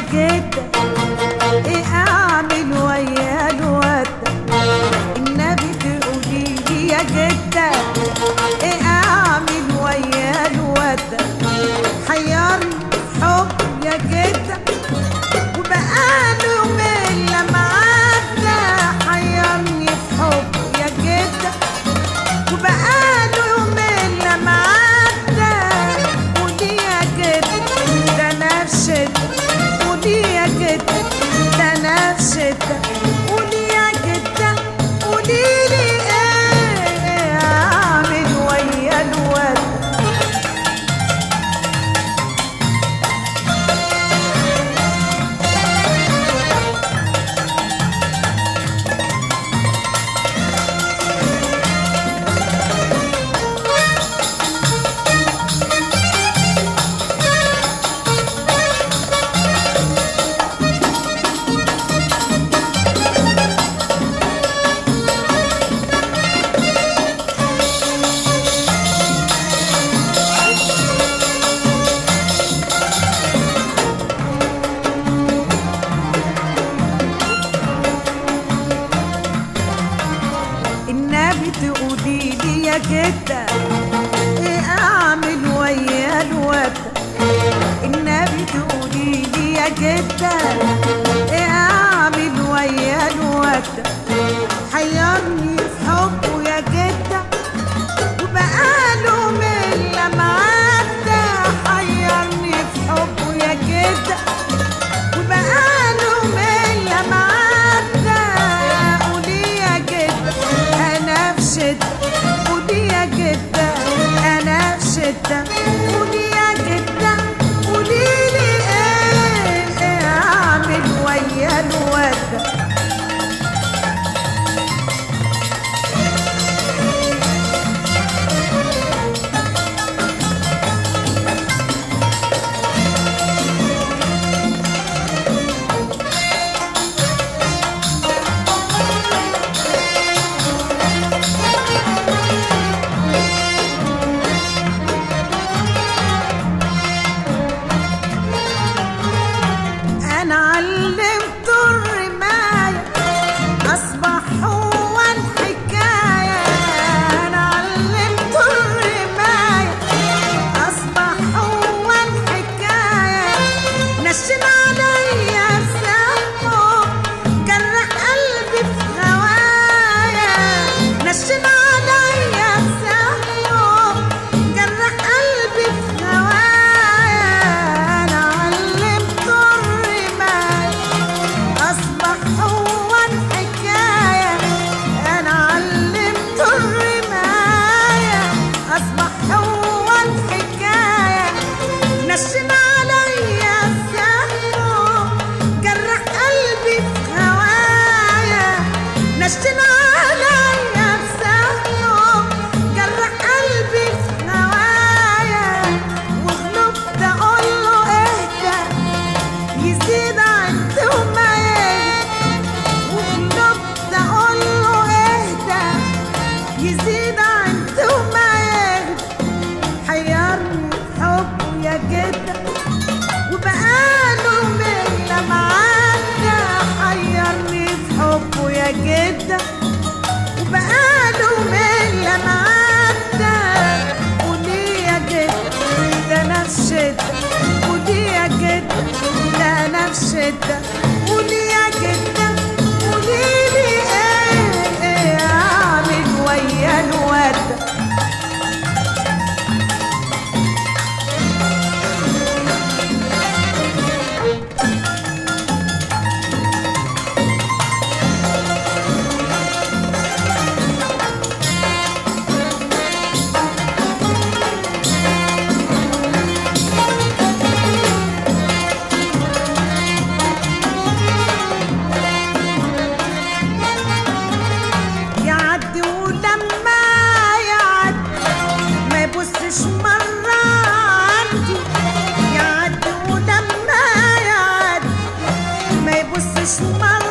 جدة ايه اعمل ويا الواد النبي تقولي لي يا جدة ايه اعمل ويا الواد حيرني حب يا جدة وبقاله يومين لما عدى حيرني في حب يا جدة وبقاله يومين لما عدى قولي يا جدة ده نفشت قولي يا جدة ده نفشت قولي يا جدة قولي لي ايه اعمل ويا الواد النبي تقولي لي يا جدة ايه اعمل ويا الواد النبي تقولي لي يا جدة ايه اعمل ويا الواد حيرني في حبه يا جدة وبقاله من لما عدى حيرني في حبه يا جدة وبقاله من لما عدى قولي يا جدة أنا في شدة قولي يا جدة أنا في شدة قولي يا جدة قولي لي إيه إيه أعمل ويا الواد أنا علمت الرماية أصبح هو الحكاية أنا علمت الرماية أصبح هو الحكاية نشن عليا سمه جرح قلبي في هوايا نشن عليا سمه جرح قلبي في هوايا أنا علمت الرماية أصبح هو الحكاية أنا علمت الرماية أصبح هو الحكاية نشن عليا سهمه جرح قلبي في هوايا نشن عليا سهمه جرح قلبي في هوايا وغلبت أقول له اهدى يزيد عن وما يهدى وغلبت اقول له اهدى يزيد عن وما يهدى حيرني في حبه يا جدة وبقاله من لما عدى حيرني في حبه يا جدة وبقاله من لما عدى قولي يا جدة ده انا في شدة قولي يا جدة ده انا في شدة قولي يا جدة قولي لي ايه ايه اعمل ويا الواد يعدي ولما يعدي ما يبصش مرة عندي يعدي ولما يعدي ما يبصش مرة